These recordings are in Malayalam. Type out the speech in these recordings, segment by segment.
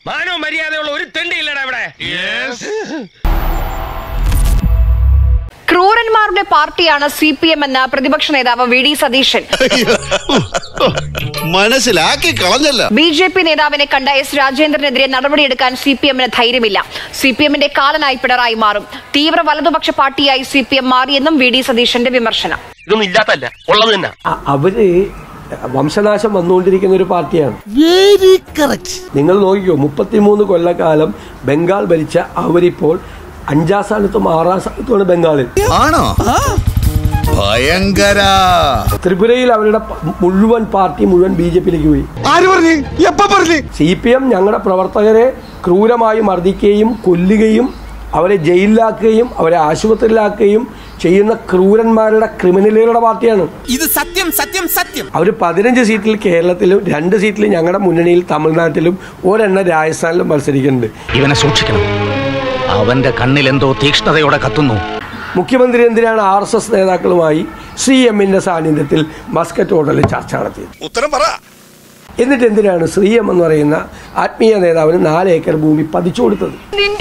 മാനവും മര്യാദയുള്ള ഒരു തെണ്ടിയില്ലടാ ഇവിടെ ക്രൂരന്മാരുടെ പാർട്ടിയാണ് സി പി എം എന്ന പ്രതിപക്ഷ നേതാവ് വി ഡി സതീശൻ മനസ്സിലാക്കി കളഞ്ഞല്ല ബി ജെ പി നേതാവിനെ കണ്ട എസ് രാജേന്ദ്രനെതിരെ നടപടിയെടുക്കാൻ സി പി എമ്മിന് ധൈര്യമില്ല സി പി എമ്മിന്റെ കാലനായി പിണറായി മാറും തീവ്ര വലതുപക്ഷ പാർട്ടിയായി സി പി എം മാറിയെന്നും വി ഡി സതീശന്റെ വിമർശനം ഇതൊന്നും ഇല്ലാത്തല്ല ഉള്ളത് തന്നെ അ- അവര് വംശനാശം വന്നുകൊണ്ടിരിക്കുന്ന ഒരു പാർട്ടിയാണ് നിങ്ങൾ നോക്കിക്കോ മുപ്പത്തിമൂന്ന് കൊല്ലക്കാലം ബംഗാൾ ഭരിച്ച അവരിപ്പോൾ അഞ്ചാം സ്ഥാനത്തും ആറാം സ്ഥാനത്തുമാണ് ബംഗാളിൽ ആണോ ഭയങ്കര ത്രിപുരയിൽ അവരുടെ പ- മുഴുവൻ പാർട്ടി മുഴുവൻ ബി ജെ പിയിലേക്ക് പോയി ആര് പറഞ്ഞു എപ്പ പറഞ്ഞു സി പി എം ഞങ്ങളുടെ പ്രവർത്തകരെ ക്രൂരമായി മർദ്ദിക്കുകയും കൊല്ലുകയും അവരെ ജയിലിലാക്കുകയും അവരെ ആശുപത്രിയിലാക്കുകയും ചെയ്യുന്ന ക്രൂരന്മാരുടെ ക്രിമിനലുകളുടെ പാർട്ടിയാണ് ഇത് സത്യം സത്യം സത്യം അവർ പതിനഞ്ച് സീറ്റിൽ കേരളത്തിലും രണ്ട് സീറ്റിൽ ഞങ്ങളുടെ മുന്നണിയിൽ തമിഴ്നാട്ടിലും ഒരെണ്ണം രാജസ്ഥാനിലും മത്സരിക്കുന്നുണ്ട് ഇവനെ സൂക്ഷിക്കണം അവന്റെ കണ്ണിൽ എന്തോ തീക്ഷ്ണതയോടെ കത്തുന്നു മുഖ്യമന്ത്രി എന്തിനാണ് ആർ എസ് എസ് നേതാക്കളുമായി സി എമ്മിന്റെ സാന്നിധ്യത്തിൽ മസ്കറ്റ് ഹോട്ടലിൽ ചർച്ച നടത്തിയത് ഉത്തരം പറ എന്നിട്ട് എന്തിനാണ് ശ്രീ എം എന്ന് പറയുന്ന ആത്മീയ നേതാവിന് നാല് ഏക്കർ ഭൂമി പതിച്ചു കൊടുത്തത്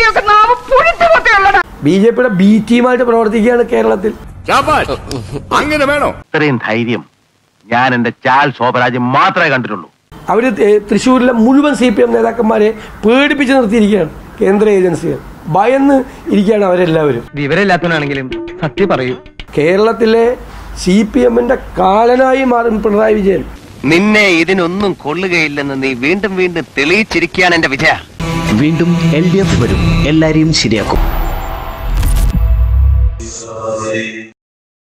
ബി ജെ പിയുടെ ബി ടീമായിട്ട് പ്രവർത്തിക്കുകയാണ് കേരളത്തിൽ അങ്ങനെ വേണോ ഇത്രയും ധൈര്യം ഞാൻ എന്റെ ചാൽ ശോഭരാജ് മാത്രമേ കണ്ടിട്ടുള്ളൂ അവർ തൃശ്ശൂരിലെ മുഴുവൻ സി പി എം നേതാക്കന്മാരെ പേടിപ്പിച്ച് നിർത്തിയിരിക്കുകയാണ് കേന്ദ്ര ഏജൻസികൾ ഭയന്ന് ഇരിക്കുകയാണ് അവരെല്ലാവരും വിവരമില്ലാത്തവനാണെങ്കിലും സത്യം പറയൂ കേരളത്തിലെ സി പി എമ്മിന്റെ കാലനായി മാറും പിണറായി വിജയൻ നിന്നെ ഇതിനൊന്നും കൊള്ളുകയില്ലെന്ന് നീ വീണ്ടും വീണ്ടും തെളിയിച്ചിരിക്കുകയാണ് എന്റെ വിജയ വീണ്ടും എൽ ഡി എഫ് വരും എല്ലാരെയും ശരിയാക്കും